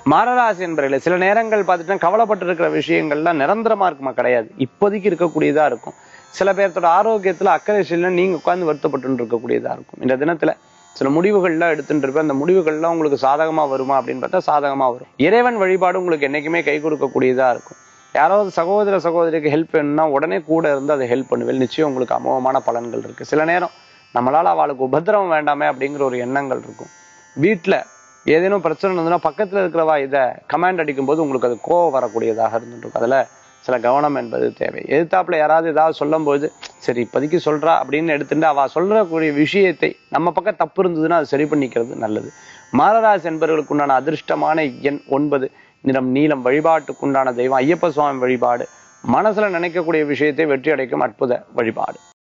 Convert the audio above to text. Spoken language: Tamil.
மாரராசி என்பவர்களே சில நேரங்கள் பார்த்துட்டா கவலைப்பட்டு இருக்கிற விஷயங்கள்லாம் நிரந்தரமா இருக்குமா கிடையாது இப்போதைக்கு இருக்கக்கூடியதா இருக்கும் சில பேர்த்தோட ஆரோக்கியத்துல அக்கறை செல்ல நீங்க உட்கார்ந்து வருத்தப்பட்டு இருக்கக்கூடியதா இருக்கும் இந்த தினத்துல சில முடிவுகள்லாம் எடுத்துட்டு இருப்பேன் அந்த முடிவுகள்லாம் உங்களுக்கு சாதகமா வருமா அப்படின்னு பார்த்தா சாதகமா வரும் இறைவன் வழிபாடு உங்களுக்கு என்னைக்குமே கை கொடுக்கக்கூடியதா இருக்கும் யாராவது சகோதர சகோதரிக்கு ஹெல்ப் வேணும்னா உடனே கூட இருந்து அதை ஹெல்ப் பண்ணுவேன் நிச்சயம் உங்களுக்கு அமோகமான பலன்கள் இருக்கு சில நேரம் நம்மளால அவளுக்கு உபத்திரவம் வேண்டாமே அப்படிங்கிற ஒரு எண்ணங்கள் இருக்கும் வீட்டுல ஏதேனும் பிரச்சனை இருந்ததுன்னா பக்கத்துல இருக்கிறவா இதை கமாண்ட் அடிக்கும்போது உங்களுக்கு அது கோவம் வரக்கூடியதாக இருந்துட்டு இருக்கும் அதுல சில கவனம் என்பது தேவை எதிர்த்தாப்புல யாராவது ஏதாவது சொல்லும்போது சரி இப்போதைக்கு சொல்றா அப்படின்னு எடுத்துட்டு அவ சொல்றக்கூடிய விஷயத்தை நம்ம பக்கம் தப்பு இருந்ததுன்னா அது சரி பண்ணிக்கிறது நல்லது மாரராசி என்பவர்களுக்கு உண்டான அதிர்ஷ்டமான எண் ஒன்பது நிறம் நீலம் வழிபாட்டுக்குண்டான தெய்வம் ஐயப்ப சுவாமி வழிபாடு மனசுல நினைக்கக்கூடிய விஷயத்தை வெற்றி அடைக்கும் அற்புத வழிபாடு